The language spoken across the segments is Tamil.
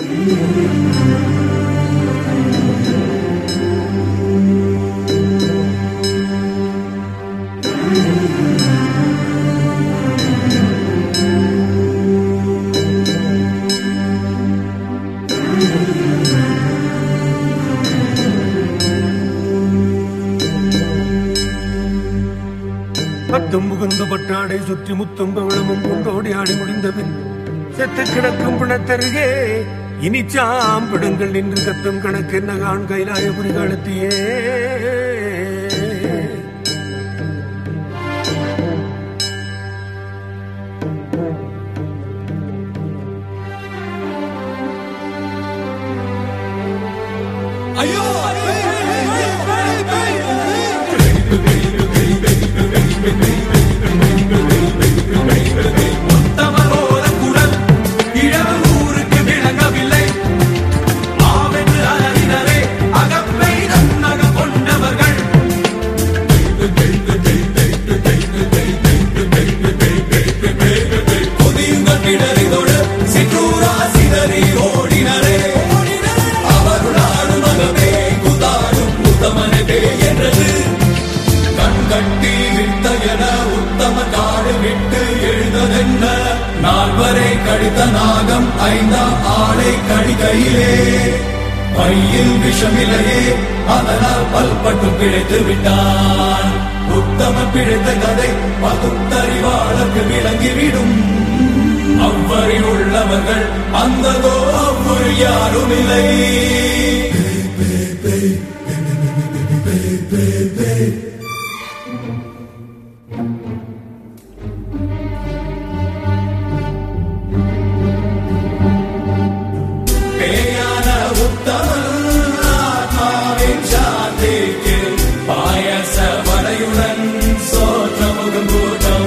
பத்தும் புகுந்து பட்டாடை சுற்றி முத்தும் பவளமும் கொண்டோடி ஆடி முடிந்த பின் செத்து கிடக்கும் பிணத்தருகே இனி சாம்பிடுங்கள் நின்று கத்தும் கணக்கு என்ன காண் கைலாயபுரி காலத்தியே ஐயோ உத்தமரோதக்குடன் இழவு ஊருக்கு விளங்கவில்லை ஆவென்று அலறினரே அகப்பை நன்னகம் கொண்டவர்கள் கொதியுங்கள் கிடறிதொடு சிற்றூரா சிதறி ஓடினரே அவருளாடும் மகமே குதாடும் உத்தமனதே என்றது கண் கட்டி விட்ட என உத்தம காடு விட்டு எழுததென்ன நால்வரை கடித்த நாகம் ஐந்தாம் ஆளை கடிகையிலே பையில் விஷமில்லையே அதனால் பல்பட்டு பிழைத்து விட்டான் உத்தம பிழைத்த கதை பகுத்தறிவாளருக்கு விளங்கிவிடும் அவ்வறில் உள்ளவர்கள் அந்ததோ அவ்வொரு யாரும் இல்லை பேயான உத்தமன் ஆத்மாவின் சாந்திக்கு பாயச வடையுடன் சோற்றமுகம் கூட்டம்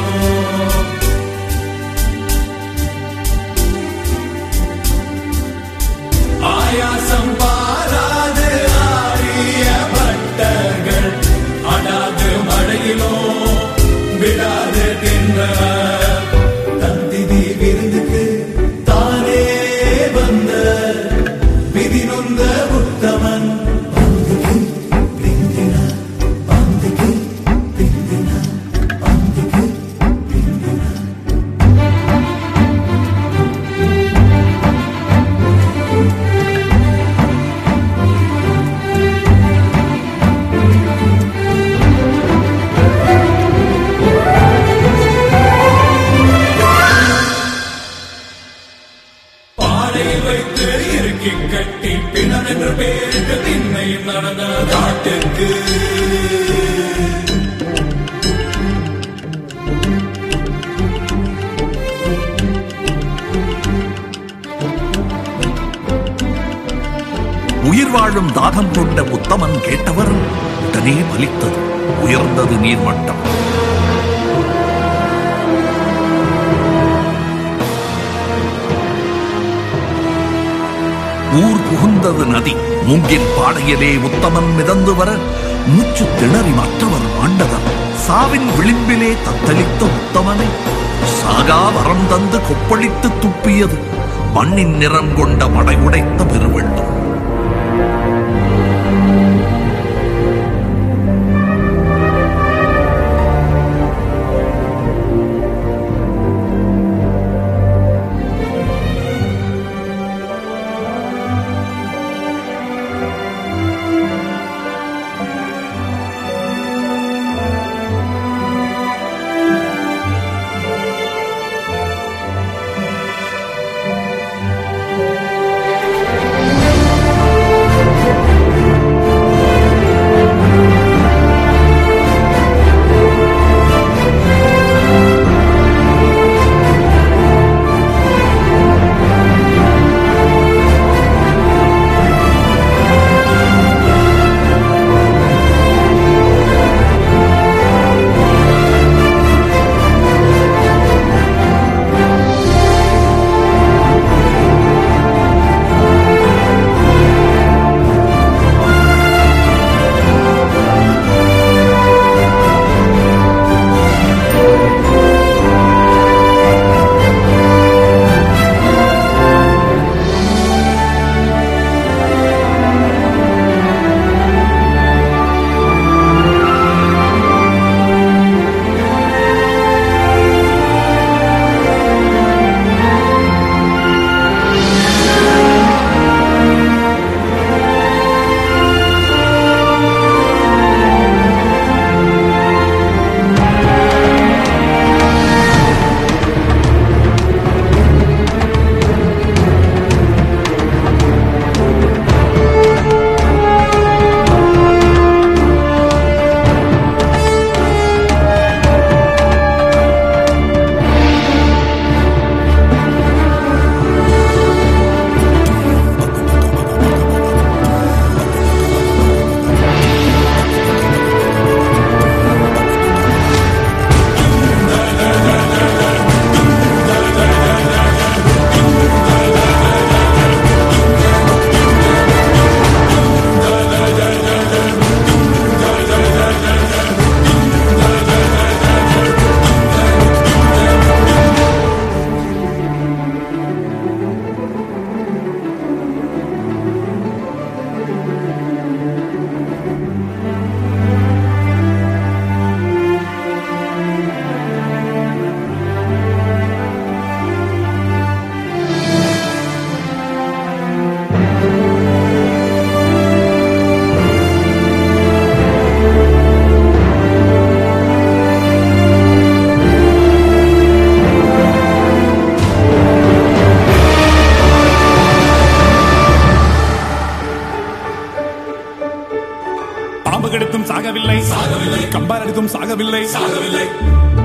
ஆயாசம் பாராது ஆடிய பட்டர்கள் அடாது மழையிலோ விடாது தின்றனர் தந்திதி விருந்துக்கு தானே வந்த விதி நொந்த உத்தமன் பந்துக்கு பிந்தினா பந்துக்கு பிந்தினா பந்துக்கு பிந்தினா பாடையில் வைத்து இறுக்கி கட்டி பிணம் என்று பேருக்கு திண்ணையும் நடந்த காட்டுக்கு உயிர் வாழும் தாகம் கொண்ட உத்தமன் கேட்டவர் உடனே பலித்தது உயர்ந்தது நீர்மட்டம் ஊர் புகுந்தது நதி மூங்கின் பாடையிலே உத்தமன் மிதந்து வர மூச்சு திணறி மற்றவர் ஆண்டவர் சாவின் விளிம்பிலே தத்தளித்த உத்தமனை சாகா வரம் தந்து கொப்பளித்து துப்பியது மண்ணின் நிறம் கொண்ட மடை உடைத்த பெருவெள்ளம் ஆ அடித்தும் சாகவில்லை சாகவில்லை. கம்பால் அடித்தும் சாகவில்லை சாகவில்லை